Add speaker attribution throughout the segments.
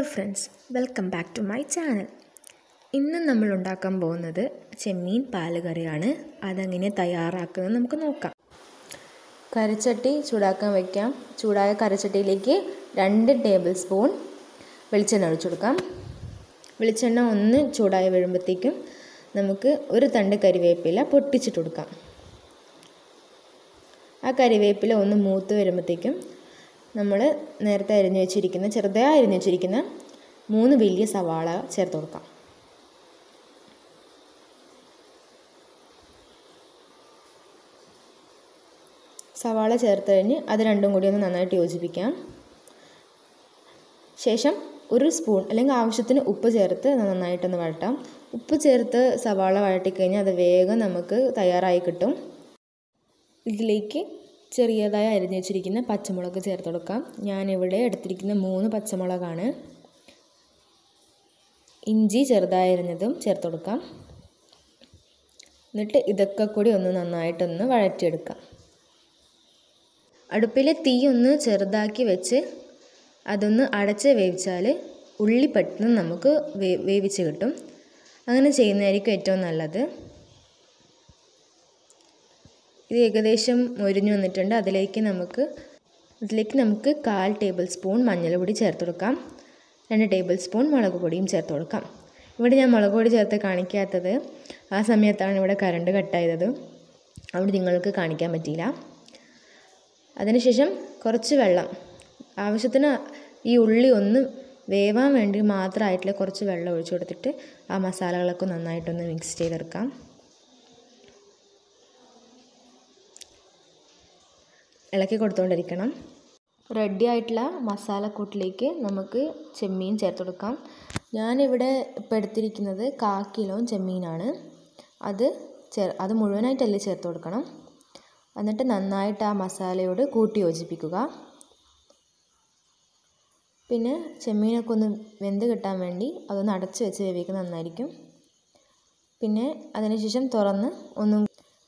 Speaker 1: friends welcome back to my channel ഇന്ന് നമ്മൾ ഉണ്ടാക്കാൻ പോകുന്നത് ചെമ്മീൻ പാല് കറിയാണ് അതെങ്ങനെ തയ്യാറാക്കുന്നത് നമുക്ക് നോക്കാം കരച്ചട്ടി ചൂടാക്കാൻ വയ്ക്കാം ചൂടായ കരച്ചട്ടിയിലേക്ക് രണ്ട് ടേബിൾ സ്പൂൺ വെളിച്ചെണ്ണ ഒഴിച്ചു കൊടുക്കാം വെളിച്ചെണ്ണ ഒന്ന് ചൂടായി വരുമ്പോഴത്തേക്കും നമുക്ക് ഒരു തണ്ട് കരിവേപ്പില പൊട്ടിച്ചിട്ട് കൊടുക്കാം ആ കരിവേപ്പില ഒന്ന് മൂത്ത് വരുമ്പോഴത്തേക്കും നമ്മൾ നേരത്തെ അരിഞ്ഞു വെച്ചിരിക്കുന്ന ചെറുതായി അരിഞ്ഞു വെച്ചിരിക്കുന്ന മൂന്ന് വലിയ സവാള ചേർത്ത് കൊടുക്കാം സവാള ചേർത്ത് കഴിഞ്ഞ് അത് രണ്ടും കൂടി ഒന്ന് നന്നായിട്ട് യോജിപ്പിക്കാം ശേഷം ഒരു സ്പൂൺ അല്ലെങ്കിൽ ആവശ്യത്തിന് ഉപ്പ് ചേർത്ത് നന്നായിട്ടൊന്ന് വഴട്ടാം ഉപ്പ് ചേർത്ത് സവാള വഴട്ടിക്കഴിഞ്ഞാൽ അത് വേഗം നമുക്ക് തയ്യാറായി കിട്ടും ഇതിലേക്ക് ചെറിയതായി അരിഞ്ഞു വെച്ചിരിക്കുന്ന പച്ചമുളക് ചേർത്ത് കൊടുക്കാം ഞാനിവിടെ എടുത്തിരിക്കുന്ന മൂന്ന് പച്ചമുളകാണ് ഇഞ്ചി ചെറുതായി അരിഞ്ഞതും ചേർത്ത് കൊടുക്കാം എന്നിട്ട് ഇതൊക്കെ കൂടി ഒന്ന് നന്നായിട്ടൊന്ന് വഴറ്റിയെടുക്കാം അടുപ്പിലെ തീ ഒന്ന് ചെറുതാക്കി വെച്ച് അതൊന്ന് അടച്ച് വേവിച്ചാൽ ഉള്ളി പെട്ടെന്ന് നമുക്ക് വേ വേവിച്ച് കിട്ടും അങ്ങനെ ചെയ്യുന്നതായിരിക്കും ഏറ്റവും നല്ലത് ഇത് ഏകദേശം മൊരിഞ്ഞു വന്നിട്ടുണ്ട് അതിലേക്ക് നമുക്ക് ഇതിലേക്ക് നമുക്ക് കാൽ ടേബിൾ സ്പൂൺ മഞ്ഞൾപ്പൊടി ചേർത്ത് കൊടുക്കാം രണ്ട് ടേബിൾ സ്പൂൺ മുളക് പൊടിയും ചേർത്ത് കൊടുക്കാം ഇവിടെ ഞാൻ മുളക് പൊടി ചേർത്ത് കാണിക്കാത്തത് ആ സമയത്താണ് ഇവിടെ കറണ്ട് കട്ടായത് അവിടെ നിങ്ങൾക്ക് കാണിക്കാൻ പറ്റിയില്ല അതിനുശേഷം കുറച്ച് വെള്ളം ആവശ്യത്തിന് ഈ ഉള്ളി ഒന്ന് വേവാൻ വേണ്ടി മാത്രമായിട്ടുള്ള കുറച്ച് വെള്ളം ഒഴിച്ചു കൊടുത്തിട്ട് ആ മസാലകളൊക്കെ നന്നായിട്ടൊന്ന് മിക്സ് ചെയ്തെടുക്കാം ഇളക്കി കൊടുത്തുകൊണ്ടിരിക്കണം റെഡി ആയിട്ടുള്ള മസാലക്കൂട്ടിലേക്ക് നമുക്ക് ചെമ്മീൻ ചേർത്ത് കൊടുക്കാം ഞാനിവിടെ ഇപ്പോൾ എടുത്തിരിക്കുന്നത് കാ കിലോ ചെമ്മീനാണ് അത് ചേർ അത് മുഴുവനായിട്ടല്ല ചേർത്ത് കൊടുക്കണം എന്നിട്ട് നന്നായിട്ട് ആ മസാലയോട് കൂട്ടി യോജിപ്പിക്കുക പിന്നെ ചെമ്മീനൊക്കെ ഒന്ന് വെന്ത് കിട്ടാൻ വേണ്ടി അതൊന്ന് അടച്ച് വെച്ച് വേവിക്കുന്നത് നന്നായിരിക്കും പിന്നെ അതിനുശേഷം തുറന്ന് ഒന്നും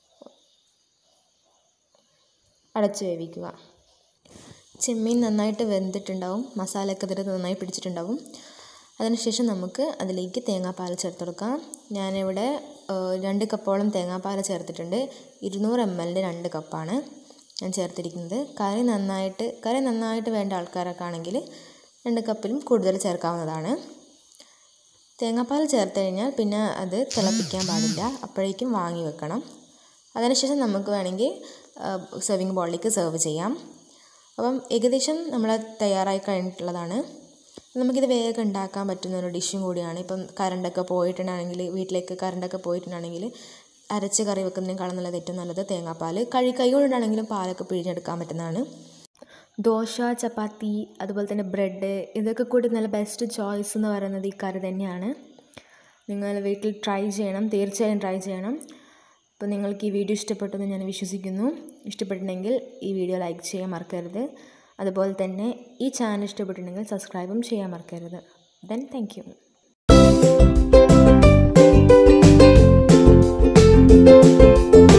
Speaker 1: അടച്ച് വേവിക്കുക ചെമ്മീൻ നന്നായിട്ട് വെന്തിട്ടുണ്ടാവും മസാലയൊക്കെ ഇതിൽ നന്നായി പിടിച്ചിട്ടുണ്ടാവും അതിനുശേഷം നമുക്ക് അതിലേക്ക് തേങ്ങാപ്പാൽ ചേർത്ത് കൊടുക്കാം ഞാനിവിടെ രണ്ട് കപ്പോളം തേങ്ങാപ്പാൽ ചേർത്തിട്ടുണ്ട് ഇരുന്നൂറ് എം എല്ലിൻ്റെ രണ്ട് കപ്പാണ് ഞാൻ ചേർത്തിരിക്കുന്നത് കറി നന്നായിട്ട് കറി നന്നായിട്ട് വേണ്ട ആൾക്കാരൊക്കെ ആണെങ്കിൽ രണ്ട് കപ്പിലും കൂടുതൽ ചേർക്കാവുന്നതാണ് തേങ്ങാപ്പാൽ ചേർത്ത് കഴിഞ്ഞാൽ പിന്നെ അത് തിളപ്പിക്കാൻ പാടില്ല അപ്പോഴേക്കും വാങ്ങി വെക്കണം അതിനുശേഷം നമുക്ക് വേണമെങ്കിൽ സെർവിങ് ബോളിലേക്ക് സെർവ് ചെയ്യാം അപ്പം ഏകദേശം നമ്മൾ തയ്യാറായി കഴിഞ്ഞിട്ടുള്ളതാണ് നമുക്കിത് വേഗം ഉണ്ടാക്കാൻ പറ്റുന്ന ഒരു ഡിഷും കൂടിയാണ് ഇപ്പം കറണ്ടൊക്കെ പോയിട്ടുണ്ടാണെങ്കിൽ വീട്ടിലേക്ക് കറണ്ടൊക്കെ പോയിട്ടുണ്ടാണെങ്കിൽ അരച്ച് കറി വെക്കുന്നതിനേക്കാളും നല്ലത് ഏറ്റവും നല്ലത് തേങ്ങാപ്പാൽ കഴി കൈ കൊണ്ടാണെങ്കിലും പാലൊക്കെ പിഴിഞ്ഞെടുക്കാൻ പറ്റുന്നതാണ് ദോശ ചപ്പാത്തി അതുപോലെ തന്നെ ബ്രെഡ് ഇതൊക്കെ കൂടി നല്ല ബെസ്റ്റ് ചോയ്സ് എന്ന് പറയുന്നത് ഈ കറി തന്നെയാണ് നിങ്ങൾ വീട്ടിൽ ട്രൈ ചെയ്യണം തീർച്ചയായും ട്രൈ ചെയ്യണം അപ്പോൾ നിങ്ങൾക്ക് ഈ വീഡിയോ ഇഷ്ടപ്പെട്ടെന്ന് ഞാൻ വിശ്വസിക്കുന്നു ഇഷ്ടപ്പെട്ടിട്ടുണ്ടെങ്കിൽ ഈ വീഡിയോ ലൈക്ക് ചെയ്യാൻ മറക്കരുത് അതുപോലെ തന്നെ ഈ ചാനൽ ഇഷ്ടപ്പെട്ടിട്ടുണ്ടെങ്കിൽ സബ്സ്ക്രൈബും ചെയ്യാൻ മറക്കരുത് ദെൻ താങ്ക് യു